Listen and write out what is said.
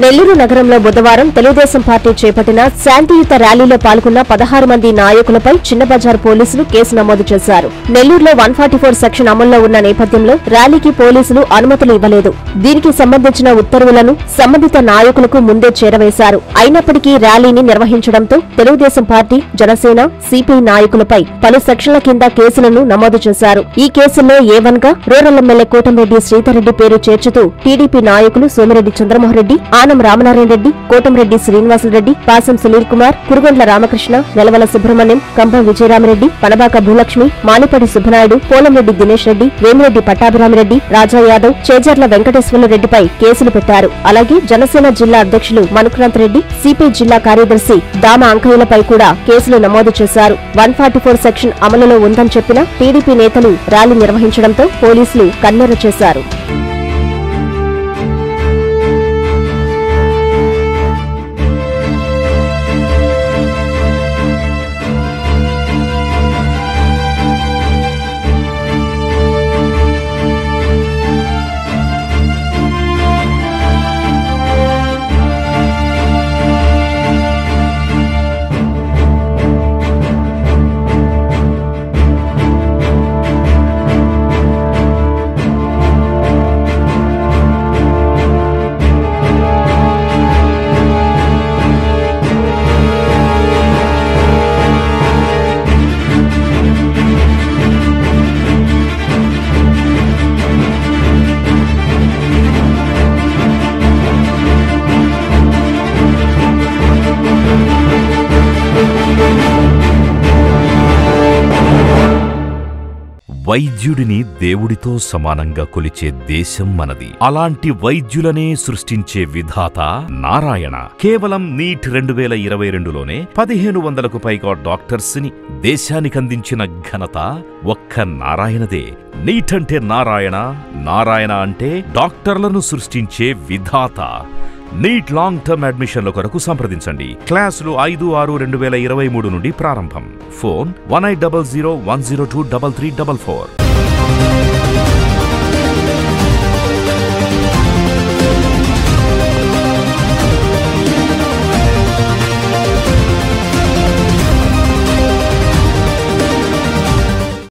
నెల్లూరు నగరంలో బుధవారం తెలుగుదేశం పార్టీ చేపట్టిన శాంతియుత ర్యాలీలో పాల్గొన్న పదహారు మంది నాయకులపై చిన్నబజార్ పోలీసులు కేసు నమోదు చేశారు నెల్లూరులో వన్ సెక్షన్ అమల్లో ఉన్న నేపథ్యంలో ర్యాలీకి పోలీసులు అనుమతులు ఇవ్వలేదు దీనికి సంబంధించిన ఉత్తర్వులను సంబంధిత నాయకులకు ముందే చేరవేశారు అయినప్పటికీ ర్యాలీని నిర్వహించడంతో తెలుగుదేశం పార్టీ జనసేన సిపిఐ నాయకులపై పలు సెక్షన్ల కింద కేసులను నమోదు చేశారు ఈ కేసుల్లో ఏ వన్ గా రూరల్ ఎమ్మెల్యే కోటంరెడ్డి శ్రీధర్రెడ్డి పేరు చేర్చుతూ టీడీపీ నాయకులు సోమిరెడ్డి చంద్రమోహన్ రెడ్డి ఆనం రామనారాయణ రెడ్డి కోటంరెడ్డి శ్రీనివాసులరెడ్డి పాసం సునీల్ కుమార్ కురుగొండ్ల రామకృష్ణ నెలవల సుబ్రహ్మణ్యం కంభం విజయరామరెడ్డి పనబాక భూలక్ష్మి మానిపడి సుబ్బనాయుడు పోలంరెడ్డి దినేష్ రెడ్డి వేమిరెడ్డి పట్టాభిరామిరెడ్డి రాజా యాదవ్ చేజర్ల వెంకటేశ్వర్ల రెడ్డిపై కేసులు పెట్టారు అలాగే జనసేన జిల్లా అధ్యక్షులు మనుక్రాంత్ రెడ్డి సిపిఐ జిల్లా కార్యదర్శి దామ అంకయ్యలపై కూడా కేసులు నమోదు చేశారు వన్ సెక్షన్ అమలులో ఉందని చెప్పిన టీడీపీ నేతలు ర్యాలీ నిర్వహించడంతో పోలీసులు కన్నెర చేశారు వైద్యుడిని దేవుడితో సమానంగా కొలిచే దేశం మనది అలాంటి వైద్యులనే సృష్టించే విధాత నారాయణ కేవలం నీట్ రెండు వేల ఇరవై రెండులోనే పదిహేను వందలకు పైగా డాక్టర్స్ ని దేశానికందించిన ఘనత ఒక్క నారాయణదే నీట్ అంటే నారాయణ నారాయణ అంటే డాక్టర్లను సృష్టించే విధాత నీట్ లాంగ్ టర్మ్ అడ్మిషన్ల కొరకు సంప్రదించండి క్లాసులు ఐదు ఆరు రెండు వేల ఇరవై మూడు నుండి ప్రారంభం phone one eight double zero one zero two double three double four